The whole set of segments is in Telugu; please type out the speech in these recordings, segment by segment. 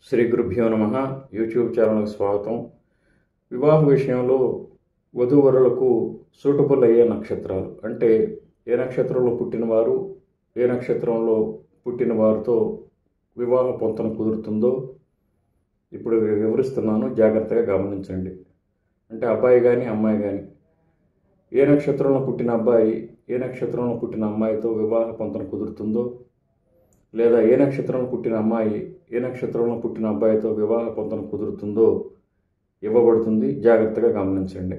శ్రీ గురుభ్యో నమ యూట్యూబ్ ఛానల్కి స్వాగతం వివాహ విషయంలో వధూవరులకు సూటబుల్ అయ్యే నక్షత్రాలు అంటే ఏ నక్షత్రంలో పుట్టినవారు ఏ నక్షత్రంలో పుట్టిన వారితో వివాహ పొంతన కుదురుతుందో ఇప్పుడు వివరిస్తున్నాను జాగ్రత్తగా గమనించండి అంటే అబ్బాయి కానీ అమ్మాయి కానీ ఏ నక్షత్రంలో పుట్టిన అబ్బాయి ఏ నక్షత్రంలో పుట్టిన అమ్మాయితో వివాహ పొంతన కుదురుతుందో లేదా ఏ నక్షత్రంలో పుట్టిన అమ్మాయి ఏ నక్షత్రంలో పుట్టిన అబ్బాయితో వివాహ పొంతన కుదురుతుందో ఇవ్వబడుతుంది జాగ్రత్తగా గమనించండి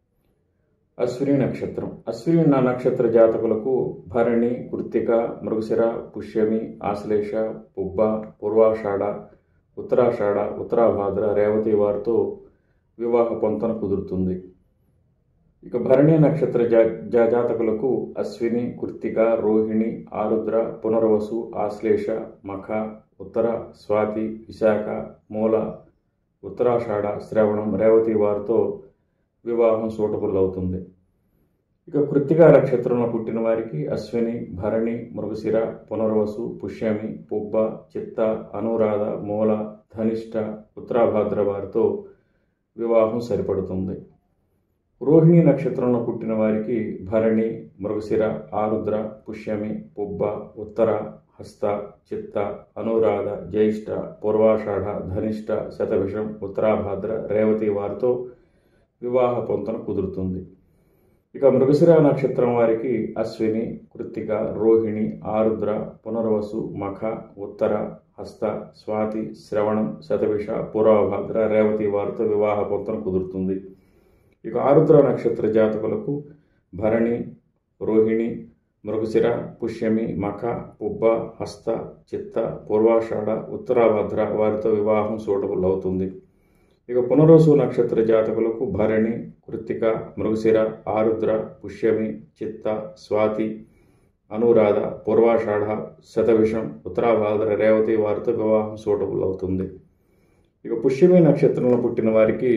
అశ్విని నక్షత్రం అశ్విని నా నక్షత్ర జాతకులకు భరణి కృత్తిక మృగశిర పుష్యమి ఆశ్లేష పుబ్బ పూర్వాషాఢ ఉత్తరాషాఢ ఉత్తరాభాద్ర రేవతి వారితో వివాహ పొంతన కుదురుతుంది ఇక భరణి నక్షత్ర జా జా జాతకులకు అశ్విని కృత్తిక రోహిణి ఆరుద్ర పునర్వసు ఆశ్లేష మఖ ఉత్తర స్వాతి విశాఖ మూల ఉత్తరాషాఢ శ్రవణం రేవతి వారితో వివాహం సూటబుల్ అవుతుంది ఇక కృత్తిక నక్షత్రంలో పుట్టిన వారికి అశ్విని భరణి మృగశిర పునర్వసు పుష్యమి పుబ్బ చిత్త అనురాధ మూల ధనిష్ట ఉత్తరాభాద్ర వారితో వివాహం సరిపడుతుంది రోహిణి నక్షత్రంలో పుట్టిన వారికి భరణి మృగశిర ఆరుద్ర పుష్యమి పుబ్బ ఉత్తర హస్త చిత్త అనురాధ జ్యేష్ఠ పూర్వాషాఢ ధనిష్ట శతభిషం ఉత్తరాభాద్ర రేవతి వారితో వివాహ పొంతన కుదురుతుంది ఇక మృగశిర నక్షత్రం వారికి అశ్విని కృత్తిక రోహిణి ఆరుద్ర పునర్వసు మఖ ఉత్తర హస్త స్వాతి శ్రవణం శతభిష పూర్వభాద్ర రేవతి వారితో వివాహ పొంతన కుదురుతుంది ఇక ఆరుద్ర నక్షత్ర జాతకులకు భరణి రోహిణి మృగశిర పుష్యమి మఖ పుబ్బ హస్త చిత్త పూర్వాషాఢ ఉత్తరాభద్ర వారితో వివాహం సూటబుల్ అవుతుంది ఇక పునరోసు నక్షత్ర జాతకులకు భరణి కృత్తిక మృగశిర ఆరుద్ర పుష్యమి చిత్త స్వాతి అనురాధ పూర్వాషాఢ శతవిషం ఉత్తరాభాద్ర రేవతి వారితో వివాహం సూటబుల్ అవుతుంది ఇక పుష్యమి నక్షత్రంలో పుట్టిన వారికి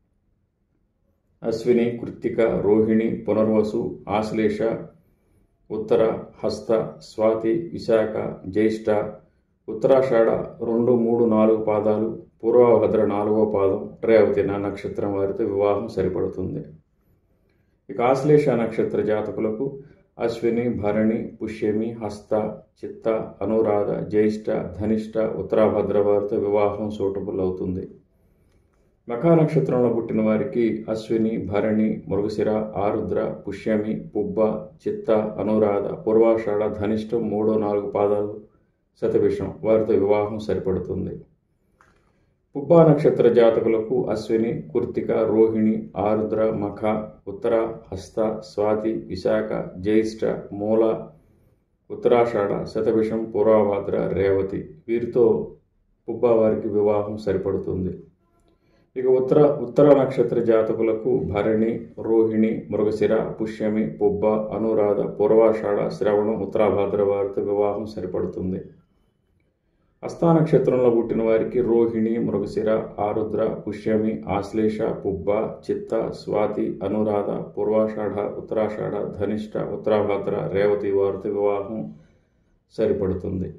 అశ్విని కృత్తిక రోహిణి పునర్వసు ఆశ్లేష ఉత్తర హస్త స్వాతి విశాఖ జ్యేష్ఠ ఉత్తరాషాఢ రెండు మూడు నాలుగు పాదాలు పూర్వభద్ర నాలుగో పాదం రేవతి నా నక్షత్రం వారితో వివాహం సరిపడుతుంది ఇక ఆశ్లేష నక్షత్ర జాతకులకు అశ్విని భరణి పుష్యమి హస్త చిత్త అనురాధ జ్యేష్ఠ ధనిష్ట ఉత్తరాభద్ర వారితో వివాహం సూటబుల్ అవుతుంది మఖా నక్షత్రంలో పుట్టిన వారికి అశ్విని భరణి మృగశిర ఆరుద్ర పుష్యమి పుబ్బ చిత్త అనురాధ పూర్వాషాఢ ధనిష్టం మూడో నాలుగు పాదాలు శతభిషం వారితో వివాహం సరిపడుతుంది పుబ్బా నక్షత్ర జాతకులకు అశ్విని కుర్తిక రోహిణి ఆరుద్ర మఖ ఉత్తర హస్త స్వాతి విశాఖ జ్యేష్ఠ మూల ఉత్తరాషాఢ శతభిషం పూర్వభాద్ర రేవతి వీరితో పుబ్బా వారికి వివాహం సరిపడుతుంది ఇక ఉత్తర ఉత్తర నక్షత్ర జాతకులకు భరణి రోహిణి మృగశిర పుష్యమి పుబ్బ అనురాధ పూర్వాషాఢ శ్రవణం ఉత్తరాభాద్ర వారితో వివాహం సరిపడుతుంది హస్తా నక్షత్రంలో పుట్టిన వారికి రోహిణి మృగశిర ఆరుద్ర పుష్యమి ఆశ్లేష పుబ్బ చిత్త స్వాతి అనురాధ పూర్వాషాఢ ఉత్తరాషాఢ ధనిష్ట ఉత్తరాభాద్ర రేవతి వారితో వివాహం సరిపడుతుంది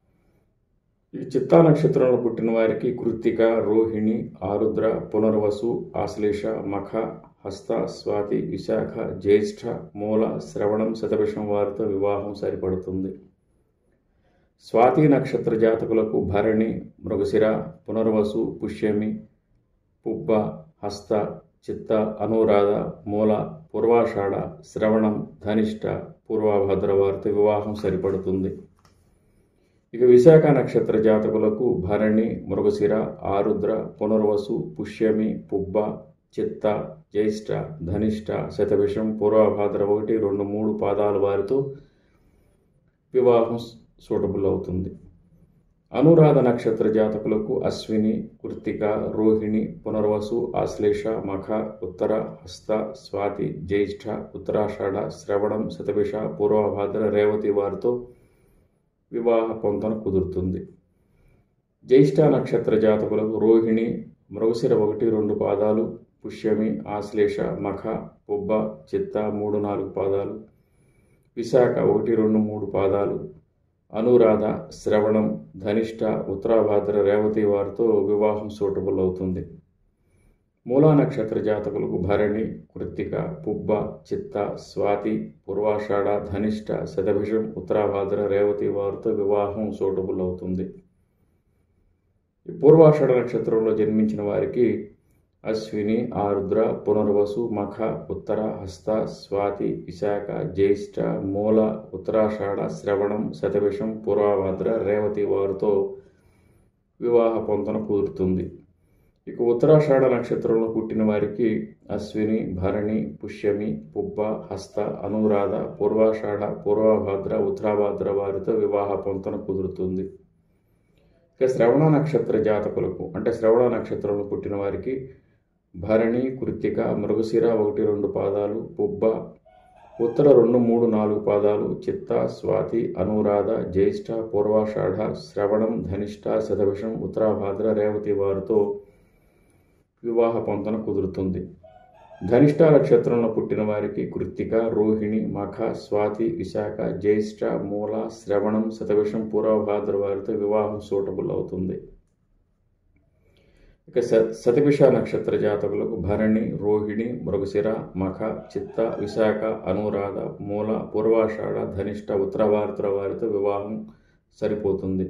ఈ చిత్తా నక్షత్రంలో పుట్టిన వారికి కృత్తిక రోహిణి ఆరుద్ర పునర్వసు ఆశ్లేష మఖ హస్త స్వాతి విశాఖ జ్యేష్ఠ మూల శ్రవణం శతభిషం వారితో వివాహం సరిపడుతుంది స్వాతి నక్షత్ర జాతకులకు భరణి మృగశిర పునర్వసు పుష్యమి పుబ్బ హస్త చిత్త అనురాధ మూల పూర్వాషాఢ శ్రవణం ధనిష్ట పూర్వభద్ర వారితో వివాహం సరిపడుతుంది ఇక విశాఖ నక్షత్ర జాతకులకు భరణి మృగశిర ఆరుద్ర పునర్వసు పుష్యమి పుబ్బ చిత్త జ్యేష్ఠ ధనిష్ట శతభిషం పూర్వభాద్ర ఒకటి రెండు మూడు పాదాల వారితో వివాహం సూటబుల్ అవుతుంది అనురాధ నక్షత్ర జాతకులకు అశ్విని కృత్తిక రోహిణి పునర్వసు ఆశ్లేష మఖ ఉత్తర హస్త స్వాతి జ్యేష్ఠ ఉత్తరాషాఢ శ్రవణం శతభిష పూర్వభాద్ర రేవతి వారితో వివాహ పొంతన కుదురుతుంది జ్యేష్ఠ నక్షత్ర జాతకులకు రోహిణి మృగశిర ఒకటి రెండు పాదాలు పుష్యమి ఆశ్లేష మఖ పుబ్బ చిత్త మూడు నాలుగు పాదాలు విశాఖ ఒకటి రెండు మూడు పాదాలు అనురాధ శ్రవణం ధనిష్ట ఉత్తరాభాద్ర రేవతి వారితో వివాహం సూటబుల్ అవుతుంది మూలా నక్షత్ర జాతకులకు భరణి కృత్తిక పుబ్బ చిత్త స్వాతి పూర్వాషాఢ ధనిష్ట శతభిషం ఉత్తరాభాద్ర రేవతి వారితో వివాహం సూటబుల్ అవుతుంది ఈ పూర్వాషాఢ నక్షత్రంలో జన్మించిన వారికి అశ్విని ఆరుద్ర పునర్వసు మఖ ఉత్తర హస్త స్వాతి విశాఖ జ్యేష్ఠ మూల ఉత్తరాషాఢ శ్రవణం శతవిషం పూర్వభద్ర రేవతి వారితో వివాహ పొంతన కుదురుతుంది ఇక ఉత్తరాషాఢ నక్షత్రంలో పుట్టిన వారికి అశ్విని భరణి పుష్యమి పుబ్బ హస్త అనురాధ పూర్వాషాఢ పూర్వభద్ర ఉత్తరాభద్ర వారితో వివాహ పొంతన కుదురుతుంది ఇక శ్రవణ నక్షత్ర జాతకులకు అంటే శ్రవణ నక్షత్రంలో పుట్టిన వారికి భరణి కృత్తిక మృగశిర ఒకటి రెండు పాదాలు పుబ్బ ఉత్తర రెండు మూడు నాలుగు పాదాలు చిత్త స్వాతి అనురాధ జ్యేష్ఠ పూర్వాషాఢ శ్రవణం ధనిష్ట శతభిషం ఉత్తరాభాద్ర రేవతి వారితో వివాహ పొంతన కుదురుతుంది ధనిష్ట నక్షత్రంలో పుట్టిన వారికి కృత్తిక రోహిణి మఖ స్వాతి విశాఖ జ్యేష్ఠ మూల శ్రవణం శతవిషం పూర్వభాద్ర వారితో వివాహం సూటబుల్ అవుతుంది ఇక స శతభిష నక్షత్ర జాతకులకు భరణి రోహిణి మృగశిర మఖ చిత్త విశాఖ అనురాధ మూల పూర్వాషాఢ ధనిష్ట ఉత్తరభారతుల వారితో వివాహం సరిపోతుంది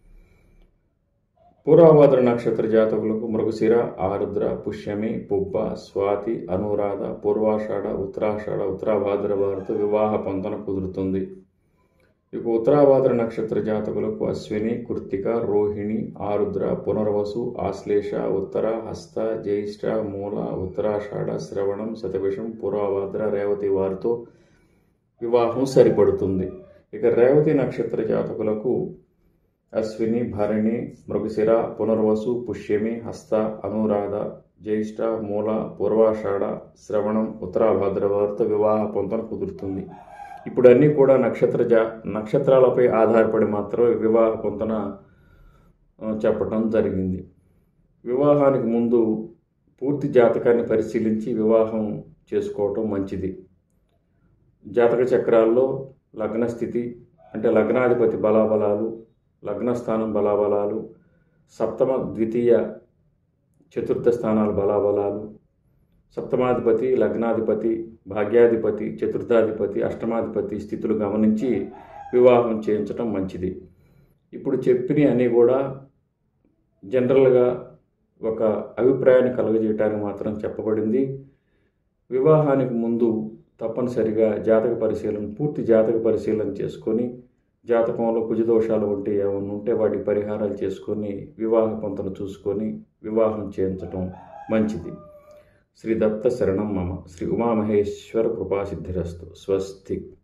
పూర్వభద్ర నక్షత్ర జాతకులకు మృగశిర ఆరుద్ర పుష్యమి పుబ్బ స్వాతి అనురాధ పూర్వాషాఢ ఉత్తరాషాఢ ఉత్తరాభాద్ర వారితో వివాహ పొందన కుదురుతుంది ఇక ఉత్తరాభాద్ర నక్షత్ర జాతకులకు అశ్విని కృత్తిక రోహిణి ఆరుద్ర పునర్వసు ఆశ్లేష ఉత్తర హస్త జ్యేష్ఠ మూల ఉత్తరాషాఢ శ్రవణం శతభిషం పూర్వభద్ర రేవతి వారితో వివాహం సరిపడుతుంది ఇక రేవతి నక్షత్ర జాతకులకు అశ్విని భరణి మృగశిర పునర్వసు పుష్యమి హస్త అనురాధ జ్యేష్ఠ మూల పూర్వాషాఢ శ్రవణం ఉత్తరాభాద్ర వారితో వివాహ పొంతన కుదురుతుంది ఇప్పుడు అన్నీ కూడా నక్షత్ర జా నక్షత్రాలపై ఆధారపడి మాత్రమే వివాహ పొంతన ఆ, చెప్పడం జరిగింది వివాహానికి ముందు పూర్తి జాతకాన్ని పరిశీలించి వివాహం చేసుకోవటం మంచిది జాతక చక్రాల్లో లగ్న స్థితి అంటే లగ్నాధిపతి బలాబలాలు లగ్నస్థానం బలాబలాలు సప్తమ ద్వితీయ చతుర్థ స్థానాల బలాబలాలు సప్తమాధిపతి లగ్నాధిపతి భాగ్యాధిపతి చతుర్థాధిపతి అష్టమాధిపతి స్థితులు గమనించి వివాహం చేయించడం మంచిది ఇప్పుడు చెప్పిన అన్నీ కూడా జనరల్గా ఒక అభిప్రాయాన్ని కలుగజేయటానికి మాత్రం చెప్పబడింది వివాహానికి ముందు తప్పనిసరిగా జాతక పరిశీలన పూర్తి జాతక పరిశీలన చేసుకొని జాతకంలో కుజదోషాలు ఉంటే ఏమైనా ఉంటే వాటి పరిహారాలు చేసుకొని వివాహ పొంతను చూసుకొని వివాహం చేయించటం మంచిది శ్రీ దత్త శరణం మమ శ్రీ ఉమామహేశ్వర కృపాసిద్ధిరస్తు స్వస్తి